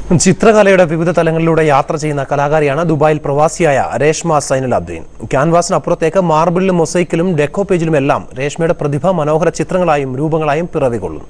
ചിത്രകലയുടെ വിവിധ തലങ്ങളിലൂടെ യാത്ര ചെയ്യുന്ന കലാകാരിയാണ് ദുബായിൽ പ്രവാസിയായ രേഷ്മ സൈനുൽ അബ്ദീൻ ക്യാൻവാസിനപ്പുറത്തേക്ക് മാർബിളിലും മൊസൈക്കിലും ഡെക്കോ പേജിലുമെല്ലാം രേഷ്മയുടെ പ്രതിഭ മനോഹര ചിത്രങ്ങളായും രൂപങ്ങളായും പിറവികൊള്ളുന്നു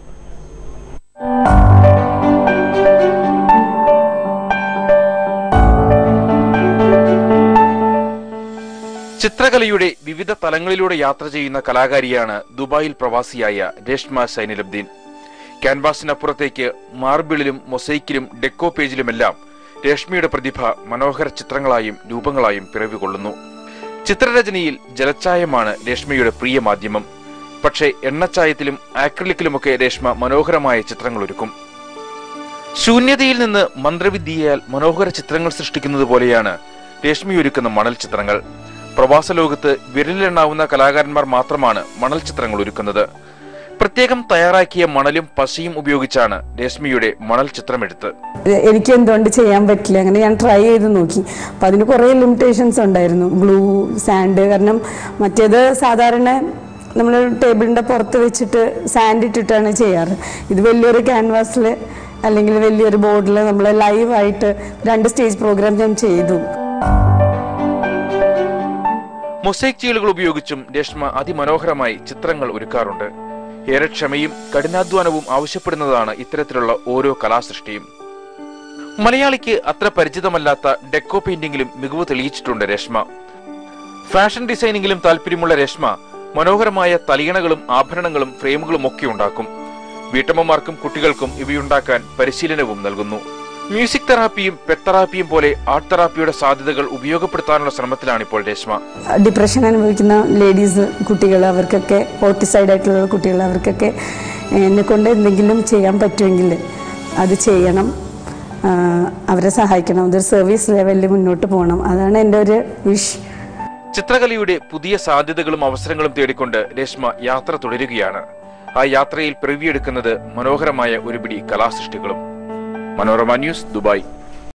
ചിത്രകലയുടെ വിവിധ തലങ്ങളിലൂടെ യാത്ര ചെയ്യുന്ന കലാകാരിയാണ് ദുബായിൽ പ്രവാസിയായ രേഷ്മ സൈനുലബ്ദീൻ ക്യാൻവാസിനപ്പുറത്തേക്ക് മാർബിളിലും മൊസൈക്കിലും ഡെക്കോ പേജിലുമെല്ലാം രേഷ്മയുടെ പ്രതിഭ മനോഹര ചിത്രങ്ങളായും രൂപങ്ങളായും പിറവികൊള്ളുന്നു ചിത്രരചനയിൽ ജലച്ചായമാണ് രേഷ്മയുടെ പ്രിയ മാധ്യമം പക്ഷേ എണ്ണച്ചായത്തിലും ആക്രിലിക്കിലുമൊക്കെ രേഷ്മ മനോഹരമായ ചിത്രങ്ങൾ ഒരുക്കും ശൂന്യതയിൽ നിന്ന് മന്ത്രവിദ്യയാൽ മനോഹര ചിത്രങ്ങൾ സൃഷ്ടിക്കുന്നത് പോലെയാണ് രേഷ്മയൊരുക്കുന്ന മണൽ ചിത്രങ്ങൾ പ്രവാസ ലോകത്ത് വിരലിലെണ്ണാവുന്ന കലാകാരന്മാർ മാത്രമാണ് മണൽ ചിത്രങ്ങൾ ഒരുക്കുന്നത് പ്രത്യേകം തയ്യാറാക്കിയ മണലും പശയും ഉപയോഗിച്ചാണ് രേഷ്മയുടെ മണൽ ചിത്രമെടുത്ത് എനിക്ക് എന്തുകൊണ്ട് ചെയ്യാൻ പറ്റില്ല അങ്ങനെ ഞാൻ ട്രൈ ചെയ്ത് നോക്കി അപ്പം അതിന് കുറേ ലിമിറ്റേഷൻസ് ഉണ്ടായിരുന്നു ഗ്ലൂ സാൻഡ് കാരണം മറ്റേത് സാധാരണ നമ്മൾ ടേബിളിൻ്റെ പുറത്ത് വെച്ചിട്ട് സാൻഡ് ഇട്ടിട്ടാണ് ചെയ്യാറ് ഇത് വലിയൊരു ക്യാൻവാസിൽ അല്ലെങ്കിൽ വലിയൊരു ബോർഡിൽ നമ്മൾ ലൈവായിട്ട് രണ്ട് സ്റ്റേജ് പ്രോഗ്രാം ഞാൻ ചെയ്തു മൊസൈക് ചീളുകൾ ഉപയോഗിച്ചും രേഷ്മ അതിമനോഹരമായി ചിത്രങ്ങൾ ഒരുക്കാറുണ്ട് ഏറെ ക്ഷമയും കഠിനാധ്വാനവും ആവശ്യപ്പെടുന്നതാണ് ഇത്തരത്തിലുള്ള ഓരോ കലാസൃഷ്ടിയും മലയാളിക്ക് അത്ര പരിചിതമല്ലാത്ത ഡെക്കോ പെയിന്റിംഗിലും മികവ് തെളിയിച്ചിട്ടുണ്ട് രേഷ്മ ഫാഷൻ ഡിസൈനിങ്ങിലും താല്പര്യമുള്ള രേഷ്മ മനോഹരമായ തലയിണകളും ആഭരണങ്ങളും ഫ്രെയിമുകളും ഒക്കെ ഉണ്ടാക്കും വീട്ടമ്മമാർക്കും കുട്ടികൾക്കും ഇവയുണ്ടാക്കാൻ പരിശീലനവും നൽകുന്നു മ്യൂസിക് തെറാപ്പിയും പെറ്റ് തെറാപ്പിയും പോലെ ആർട്ട് തെറാപ്പിയുടെ സാധ്യതകൾ ഉപയോഗപ്പെടുത്താനുള്ള ശ്രമത്തിലാണ് ഇപ്പോൾ രേഷ്മ ഡിപ്രഷൻ അനുഭവിക്കുന്ന ലേഡീസ് കുട്ടികൾ അവർക്കൊക്കെ ഓട്ടിസൈഡ് ആയിട്ടുള്ള കുട്ടികൾ അവർക്കൊക്കെ എന്നെ കൊണ്ട് എന്തെങ്കിലും ചെയ്യാൻ പറ്റുമെങ്കിൽ അത് ചെയ്യണം ആ, അവരെ സഹായിക്കണം അതൊരു സർവീസ് ലെവലിൽ മുന്നോട്ട് പോകണം അതാണ് എൻ്റെ ഒരു വിഷ് ചിത്രകലയുടെ പുതിയ സാധ്യതകളും അവസരങ്ങളും തേടിക്കൊണ്ട് രേഷ്മ യാത്ര തുടരുകയാണ് ആ യാത്രയിൽ പിറവിയെടുക്കുന്നത് മനോഹരമായ ഒരു പിടി കലാസൃഷ്ടികളും മനോരമ ന്യൂസ് ദുബായ്